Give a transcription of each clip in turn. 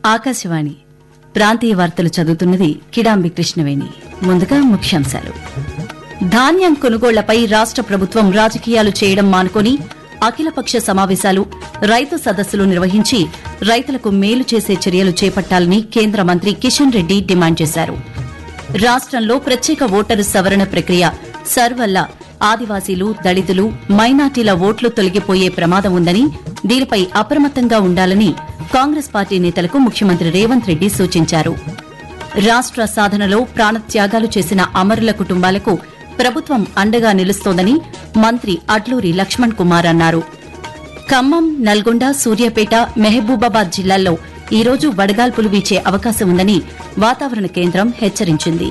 ఆకాశవాణి ప్రాంతీయ వార్తలు చదువుతున్నది కిడాంబి కృష్ణవేణి ముందుగా ముఖ్యాంశాలు ధాన్యం కొనుగోళ్లపై రాష్ట ప్రభుత్వం రాజకీయాలు చేయడం మానుకొని అఖిలపక్ష సమావేశాలు రైతు సదస్సులు నిర్వహించి రైతులకు మేలు చేసే చర్యలు చేపట్టాలని కేంద్ర మంత్రి కిషన్ రెడ్డి డిమాండ్ చేశారు రాష్టంలో ప్రత్యేక ఓటరు సవరణ ప్రక్రియ సర్ వల్ల ఆదివాసీలు దళితులు మైనార్టీల ఓట్లు తొలగిపోయే ప్రమాదం ఉందని దీనిపై అప్రమత్తంగా ఉండాలని కాంగ్రెస్ పార్టీ నేతలకు ముఖ్యమంత్రి రేవంత్ రెడ్డి సూచించారు రాష్ట సాధనలో ప్రాణత్యాగాలు చేసిన అమరుల కుటుంబాలకు ప్రభుత్వం అండగా నిలుస్తోందని మంత్రి అడ్లూరి లక్ష్మణ్ కుమార్ అన్నారు ఖమ్మం నల్గొండ సూర్యాపేట మెహబూబాబాద్ జిల్లాల్లో ఈ రోజు వడగాల్పులు వీచే అవకాశం ఉందని వాతావరణ కేంద్రం హెచ్చరించింది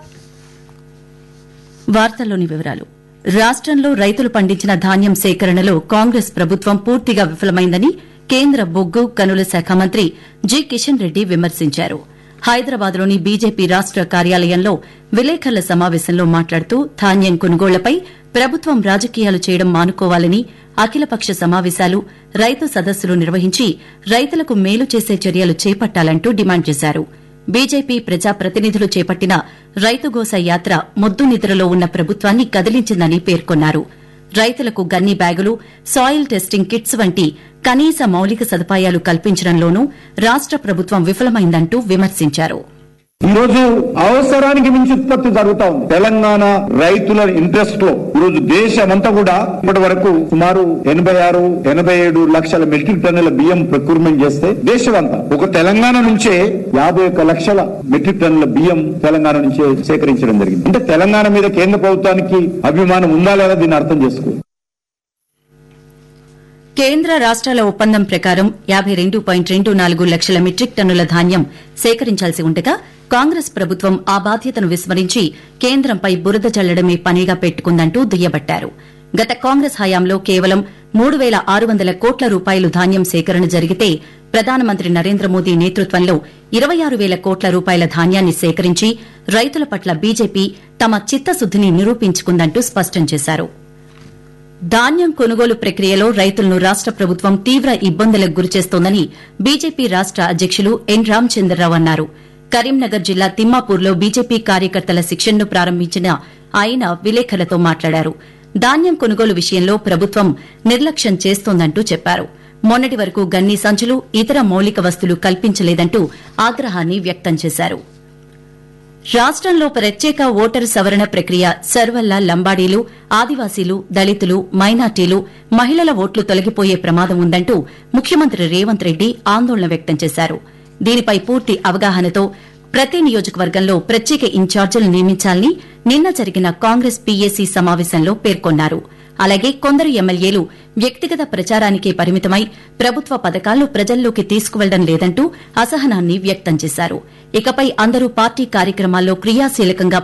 వార్తల్లోని వివరాలు రాష్టంలో రైతులు పండించిన ధాన్యం సేకరణలో కాంగ్రెస్ ప్రభుత్వం పూర్తిగా విఫలమైందని కేంద్ర బొగ్గు గనుల శాఖ మంత్రి జి కిషన్ రెడ్డి విమర్శించారు హైదరాబాద్లోని బీజేపీ రాష్ట కార్యాలయంలో విలేకరుల సమావేశంలో మాట్లాడుతూ ధాన్యం కొనుగోళ్లపై ప్రభుత్వం రాజకీయాలు చేయడం మానుకోవాలని అఖిలపక్ష సమావేశాలు రైతు సదస్సులు నిర్వహించి రైతులకు మేలు చేసే చర్యలు చేపట్టాలంటూ డిమాండ్ చేశారు బీజేపీ ప్రజాప్రతినిధులు చేపట్టిన రైతుగోస యాత్ర మొద్దు నిద్రలో ఉన్న ప్రభుత్వాన్ని కదిలించిందని పేర్కొన్నారు రైతులకు గన్ని బ్యాగులు సాయిల్ టెస్టింగ్ కిట్స్ వంటి కనీస మౌలిక సదుపాయాలు కల్పించడంలోనూ రాష్ట ప్రభుత్వం విఫలమైందంటూ విమర్శించారు ఈ రోజు అవసరానికి మించి ఉత్పత్తి జరుగుతా ఉంది తెలంగాణ రైతుల ఇంట్రెస్ట్ లో ఈ రోజు దేశమంతా కూడా ఇప్పటి వరకు సుమారు ఎనభై ఆరు ఎనభై ఏడు లక్షల మెట్రిక్ టన్నుల బియ్యం ప్రొక్యూర్మెంట్ చేస్తే దేశమంతా ఒక తెలంగాణ నుంచే యాభై ఒక్క లక్షల మెట్రిక్ టన్నుల బియ్యం తెలంగాణ నుంచే సేకరించడం జరిగింది అంటే తెలంగాణ మీద కేంద్ర ప్రభుత్వానికి అభిమానం ఉందా లేదా దీన్ని అర్థం చేసుకో కేంద్ర రాష్ట్రాల ఒప్పందం ప్రకారం యాబై రెండు పాయింట్ రెండు నాలుగు లక్షల మెట్రిక్ టన్నుల ధాన్యం సేకరించాల్సి ఉండగా కాంగ్రెస్ ప్రభుత్వం ఆ బాధ్యతను విస్మరించి కేంద్రంపై బురద జల్లడమే పనిగా పెట్టుకుందంటూ దుయ్యబట్టారు గత కాంగ్రెస్ హయాంలో కేవలం మూడు పేల ఆరు వందల కోట్ల రూపాయలు ధాన్యం సేకరణ జరిగితే ప్రధానమంత్రి నరేంద్ర మోదీ నేతృత్వంలో ఇరవై ఆరు వేల కోట్ల రూపాయల ధాన్యాన్ని సేకరించి రైతుల పట్ల బీజేపీ తమ చిత్తశుద్దిని నిరూపించుకుందంటూ స్పష్టం చేశారు ధాన్యం కొనుగోలు ప్రక్రియలో రైతులను రాష్ట ప్రభుత్వం తీవ్ర ఇబ్బందులకు గురిచేస్తోందని బీజేపీ రాష్ట అధ్యకులు ఎన్ రామచంద్రరావు అన్నారు కరీంనగర్ జిల్లా తిమ్మాపూర్లో బీజేపీ కార్యకర్తల శిక్షణను ప్రారంభించిన ఆయన విలేకరులతో మాట్లాడారు ధాన్యం కొనుగోలు విషయంలో ప్రభుత్వం నిర్లక్ష్యం చేస్తోందంటూ చెప్పారు మొన్నటి వరకు గన్ని సంచులు ఇతర మౌలిక వస్తువులు కల్పించలేదంటూ ఆగ్రహాన్ని వ్యక్తం చేశారు రాష్టంలో ప్రత్యేక ఓటరు సవరణ ప్రక్రియ సర్వల్ల లంబాడీలు ఆదివాసీలు దళితులు మైనార్టీలు మహిళల ఓట్లు తొలగిపోయే ప్రమాదం ఉందంటూ ముఖ్యమంత్రి రేవంత్ రెడ్డి ఆందోళన వ్యక్తం చేశారు దీనిపై పూర్తి అవగాహనతో ప్రతి నియోజకవర్గంలో ప్రత్యేక ఇన్ఛార్జీలు నియమించాలని నిన్న జరిగిన కాంగ్రెస్ పీఏసీ సమావేశంలో పేర్కొన్నారు అలాగే కొందరు ఎమ్మెల్యేలు వ్యక్తిగత ప్రచారానికే పరిమితమై ప్రభుత్వ పథకాలను ప్రజల్లోకి తీసుకువెళ్లడం లేదంటూ అసహనాన్ని వ్యక్తం చేశారు ఇకపై అందరూ పార్టీ కార్యక్రమాల్లో క్రియాశీలకంగా